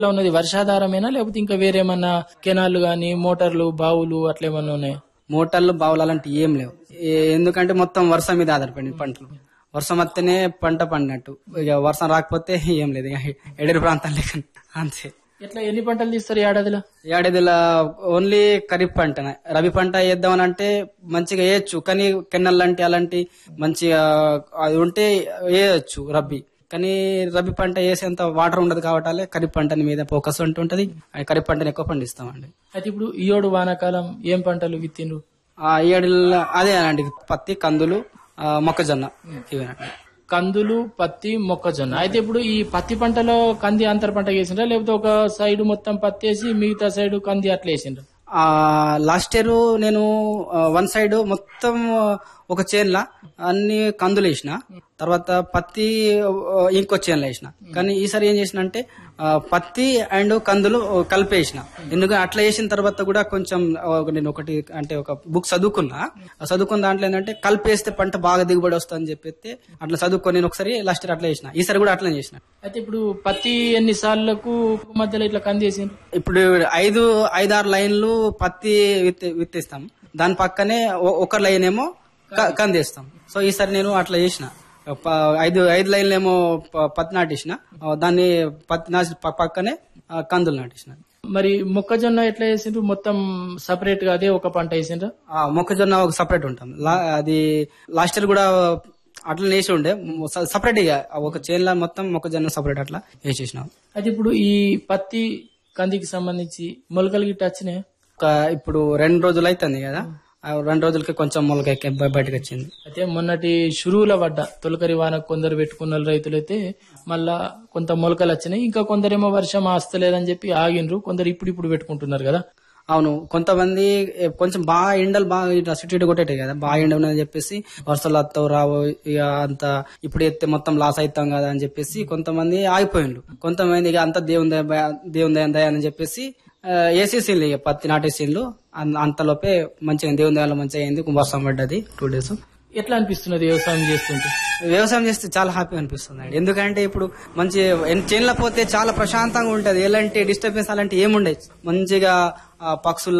ఇలా ఉన్నది వర్షాధారమేనా లేకపోతే ఇంకా వేరేమన్నా కెనాళ్ళు గాని మోటార్లు బావులు అట్లా ఏమన్నా ఉన్నాయా మోటార్లు బావులు అలాంటివి ఏం లేవు ఏ- ఎందుకంటే మొత్తం వర్షం మీద ఆధారపడింది పంటలు వర్షం వస్తేనే పంట పండినట్టు ఇక వర్షం రాకపోతే ఏం లేదు ఇక ఎడరి ప్రాంతాలు లేక అంతే ఎట్లా ఎన్ని పంటలు తీస్తారు ఈ ఏడాదిలో ఏడాదిలో ఓన్లీ ఖరీఫ్ పంటనే రబీ పంట వేద్దామని అంటే మంచిగా వేయచ్చు కానీ కెన్నల్ లాంటి అలాంటి మంచిగా అది ఉంటే వేయచ్చు రబీ కానీ రబీ పంట వేసేంత వాటర్ ఉండదు కాబట్టి ఖరీఫ్ పంటని మీద ఫోకస్ ఉంటుంటది ఆ ఖరీఫ్ పంటని ఎక్కువ పండిస్తామండి అయితే ఇప్పుడు ఈ ఏడు వానాకాలం ఏం పంటలు విత్తిండ్రు ఆ ఏడు అదే అండి పత్తి కందులు ఆ, మొక్కజొన్న ఇవేనండి కందులు పత్తి మొక్కజొన్న అయితే ఇప్పుడు ఈ పత్తి పంటలో కంది అంతర పంట వేసిండ్రా లేకపోతే ఒక సైడ్ మొత్తం పత్తి వేసి మిగతా సైడ్ కంది అట్లా వేసిండ్రా ఆ లాస్ట్ ఇయర్ నేను వన్ సైడ్ మొత్తం ఒక చేన్ల అన్ని కందులు వేసిన తర్వాత పత్తి ఆ, ఇంకో చేన్ల వేసిన కానీ ఈసారి ఏం చేసిన అంటే ఆ, పత్తి అండ్ కందులు కలిపేసిన ఎందుకంటే అట్లా వేసిన తర్వాత కూడా కొంచెం ఆ, ఒక- నేను ఒకటి అంటే ఒక బుక్ చదువుకున్నా ఆ చదువుకున్న దాంట్లో ఏంటంటే కలిపేస్తే పంట బాగా దిగుబడి వస్తుందని చెప్పి అట్లా చదువుకొని నేను ఒకసారి లాస్ట్ ఇయర్ అట్లా చేసిన ఈసారి కూడా అట్లా చేసిన అయితే ఇప్పుడు పత్తి ఎన్ని సార్లకు మధ్యలో ఇట్లా కంది వేసిండ్రు ఇప్పుడు ఐదు ఐదారు లైన్లు పత్తి విత్ విత్తేస్తాం దాని పక్కనే ఒ- ఒక లైన్ ఏమో క- కందేస్తాం సో ఈసారి నేను అట్లా చేసిన ప- ఐదు ఐదు లైన్లు ఏమో ప- పత్తి నాటేసిన ఆ, దాన్ని పత్తి నాటి ప- పక్కనే ఆ, కందులు నాటేసిన మరి మొక్కజొన్న ఎట్లా వేసిండ్రు మొత్తం సపరేట్ గా అదే ఒక పంట వేసిండ్రా ఆ, మొక్కజొన్న ఒక సపరేట్ ఉంటాం లా- అది లాస్ట్ ఇయర్ కూడా అట్లా వేసి ఉండే సపరేట్ ఇక ఒక చేన్ల మొత్తం మొక్కజొన్న సపరేట్ అట్లా వేసేసినాం అయితే ఇప్పుడు ఈ పత్తి కందికి సంబంధించి మొలకలు గిట్ట వచ్చినాయి ఒక ఇప్పుడు రెండు రోజులు అవుతుంది కదా ఆ రెండు రోజులకి కొంచెం మొలక ఎక్కి బయ- బయటకు వచ్చింది అయితే మొన్నటి షురువుల పడ్డ తొలకరి వాన కొందరు పెట్టుకున్న రైతులైతే మళ్ళా కొంత మొలకలు వచ్చినాయి ఇంకా కొందరేమో వర్షం ఆస్తలేదని చెప్పి ఆగిండ్రు కొందరు ఇప్పుడు ఇప్పుడు పెట్టుకుంటున్నారు కదా అవును కొంతమంది ఏ, కొంచెం బాగా ఎండలు బాగా ఇట్లా సిటీ ఇటు కొట్టేటాయి కదా బాగా ఎండ ఉన్నదని చెప్పేసి వర్షాలు వస్తావు రావు ఇక అంత ఇప్పుడు ఎత్తే మొత్తం లాస్ అవుతాం కదా అని చెప్పేసి కొంతమంది ఆగిపోయిండ్రు కొంతమంది ఇక అంత దేవుని దయ భయ- దేవుని దయ దయ అని చెప్పేసి ఆ, వేసేసిండ్రు ఇక పత్తి నాటేసిండ్రు అన్- అంతలోపే మంచిగా దేవుని దయాలో మంచిగా అయింది వర్షం పడ్డది టూ డేస్ ఎట్లా అనిపిస్తున్నది వ్యవసాయం చేస్తుంటే వ్యవసాయం చేస్తే చాలా హ్యాపీ అనిపిస్తుంది అండి ఎందుకంటే ఇప్పుడు మంచి ఎన్- చేనులో పోతే చాలా ప్రశాంతంగా ఉంటది ఎలాంటి డిస్టర్బెన్స్ అలాంటి ఏముండదు మంచిగా ఆ పక్షుల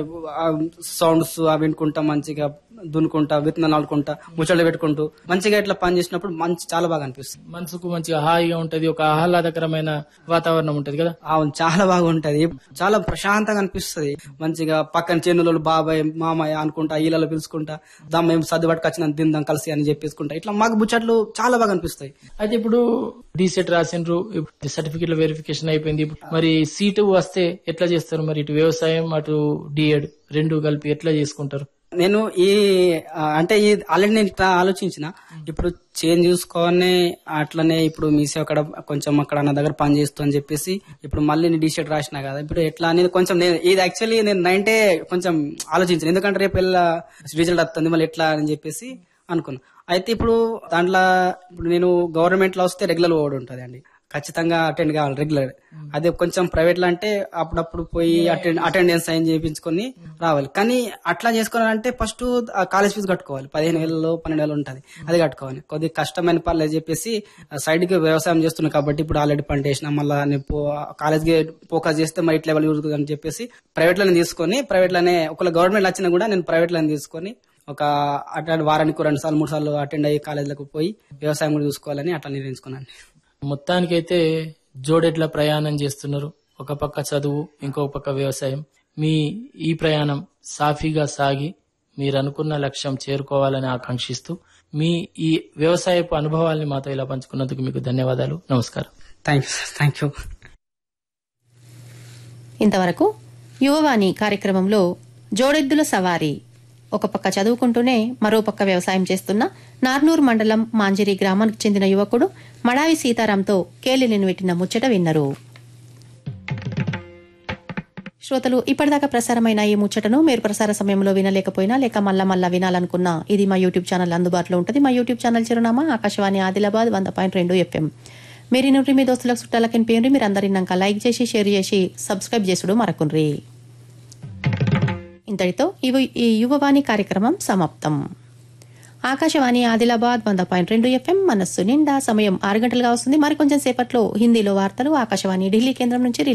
సౌండ్స్ అవి వినుకుంటా మంచిగా దున్నుకుంటా విత్తనాలు ఆడుకుంటా ముచ్చట్లు పెట్టుకుంటూ మంచిగా ఇట్లా పని చేసినప్పుడు మంచి చాలా బాగా అనిపిస్తుంది మనసుకు మంచిగా హాయిగా ఉంటది ఒక ఆహ్లాదకరమైన వాతావరణం ఉంటది కదా అవును చాలా బాగా ఉంటది చాలా ప్రశాంతంగా అనిపిస్తుంది మంచిగా పక్కన చేనులలో బాబాయ్ మామయ్య అనుకుంటా ఈలలో పిలుచుకుంటా దా మేము సర్ది పట్టుకొచ్చిన తిందాం కలిసి అని చెప్పేసుకుంటా ఇట్లా మాకు ముచ్చట్లు చాలా బాగా అనిపిస్తాయి అయితే ఇప్పుడు డీసెట్ రాసిండ్రు సర్టిఫికెట్ల వెరిఫికేషన్ అయిపోయింది ఇప్పుడు మరి సీటు వస్తే ఎట్లా చేస్తారు మరి ఇటు వ్యవసాయం అటు డిఎడ్ రెండు కలిపి ఎట్లా చేసుకుంటారు నేను ఈ ఆ, అంటే ఈ ఆల్రెడీ నేను ఇట్లా ఆలోచించిన ఇప్పుడు చేంజ్ చూసుకొని అట్లనే ఇప్పుడు మీ అక్కడ కొంచెం అక్కడ నా దగ్గర పని చేస్తూ అని చెప్పేసి ఇప్పుడు మళ్ళీ నేను డీషర్ట్ రాసిన కదా ఇప్పుడు ఎట్లా అనేది కొంచెం నేను ఇది యాక్చువల్లీ నేను నైన్టే కొంచెం ఆలోచించాను ఎందుకంటే రేపు వెళ్ళా రిజల్ట్ వస్తుంది మళ్ళీ ఎట్లా అని చెప్పేసి అనుకున్నా అయితే ఇప్పుడు దాంట్లో ఇప్పుడు నేను గవర్నమెంట్ లో వస్తే రెగ్యులర్ ఓడి ఉంటుంది అండి ఖచ్చితంగా అటెండ్ కావాలి రెగ్యులర్ అదే కొంచెం ప్రైవేట్ లో అంటే అప్పుడప్పుడు పోయి అటెండ్ అటెండెన్స్ సైన్ చేయించుకొని రావాలి కానీ అట్లా చేసుకోవాలంటే ఫస్ట్ కాలేజ్ ఫీజు కట్టుకోవాలి పదిహేను వేలలో పన్నెండు వేలు ఉంటుంది అది కట్టుకోవాలి కొద్దిగా కష్టమైన పనులు చెప్పేసి సైడ్ కి వ్యవసాయం చేస్తున్నా కాబట్టి ఇప్పుడు ఆల్రెడీ పంట వేసిన మళ్ళీ కాలేజ్ కి ఫోకస్ చేస్తే మరి ఇట్లా లెవెల్ యూజ్ అని చెప్పేసి ప్రైవేట్ లోనే తీసుకొని ప్రైవేట్ లోనే ఒకవేళ గవర్నమెంట్ వచ్చినా కూడా నేను ప్రైవేట్ లోనే తీసుకొని ఒక అటెండ్ వారానికి రెండు సార్లు మూడు సార్లు అటెండ్ అయ్యి కాలేజీలకు పోయి వ్యవసాయం కూడా చూసుకోవాలని అట్లా నిర్ణయించుకున్నాను మొత్తానికైతే జోడెడ్ల ప్రయాణం చేస్తున్నారు ఒక పక్క చదువు ఇంకో పక్క వ్యవసాయం మీ ఈ ప్రయాణం సాఫీగా సాగి మీరు అనుకున్న లక్ష్యం చేరుకోవాలని ఆకాంక్షిస్తూ మీ ఈ వ్యవసాయపు అనుభవాల్ని మాతో ఇలా పంచుకున్నందుకు మీకు ధన్యవాదాలు నమస్కారం థ్యాంక్ యూ థ్యాంక్ యూ ఇంతవరకు యువవాణి కార్యక్రమంలో జోడెద్దుల సవారీ ఒక పక్క చదువుకుంటూనే మరో పక్క వ్యవసాయం చేస్తున్న నార్నూర్ మండలం మాంజిరి గ్రామానికి చెందిన యువకుడు మడావి సీతారాంతో కేలిని పెట్టిన ముచ్చట విన్నరు శ్రోతలు ఇప్పటిదాకా ప్రసారమైన ఈ ముచ్చటను మీరు ప్రసార సమయంలో వినలేకపోయినా లేక మళ్ళా మళ్ళా వినాలనుకున్నా ఇది మా యూట్యూబ్ ఛానల్ అందుబాటులో ఉంటుంది మా యూట్యూబ్ ఛానల్ చిరునామా ఆకాశవాణి ఆదిలాబాద్ వంద పాయింట్ రెండు ఎఫ్ఎం మీరు నుండి మీ దోస్తులకు చుట్టాలకి వినిపించండి మీరు అందరినాక లైక్ చేసి షేర్ చేసి సబ్స్క్రైబ్ చేసుడు మరకుండ్రి ఇంతటితో ఇవి ఈ యువవాణి కార్యక్రమం సమాప్తం ఆకాశవాణి ఆదిలాబాద్ వంద పాయింట్ రెండు ఎఫ్ఎం మనస్సు నిండా సమయం ఆరు గంటలుగా వస్తుంది మరికొంచెం సేపట్లో హిందీలో వార్తలు ఆకాశవాణి ఢిల్లీ కేంద్రం నుంచి